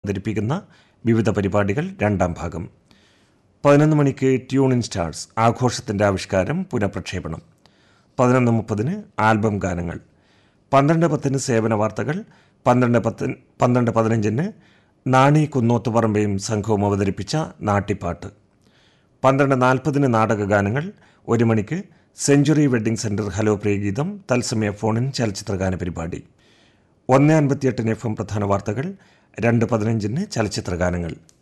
അവതരിപ്പിക്കുന്ന വിവിധ പരിപാടികൾ രണ്ടാം ഭാഗം പതിനൊന്ന് മണിക്ക് ട്യൂൺ ഇൻ സ്റ്റാർസ് ആഘോഷത്തിൻ്റെ ആവിഷ്കാരം പുനഃപ്രക്ഷേപണം പതിനൊന്ന് മുപ്പതിന് ആൽബം ഗാനങ്ങൾ പന്ത്രണ്ട് പത്തിന് സേവന വാർത്തകൾ പന്ത്രണ്ട് പത്തിന് പന്ത്രണ്ട് പതിനഞ്ചിന് നാണി കുന്നോത്തുപറമ്പയും സംഘവും അവതരിപ്പിച്ച നാട്ടിപ്പാട്ട് പന്ത്രണ്ട് നാൽപ്പതിന് നാടകഗാനങ്ങൾ ഒരു മണിക്ക് സെഞ്ചുറി വെഡ്ഡിംഗ് സെന്റർ ഹലോ പ്രിയഗീതം തത്സമയ ഫോണിൻ ചലച്ചിത്രഗാന പരിപാടി ഒന്ന് അൻപത്തിയെട്ടിന് എഫ് എം പ്രധാന വാർത്തകൾ രണ്ട് പതിനഞ്ചിന് ചലച്ചിത്രഗാനങ്ങൾ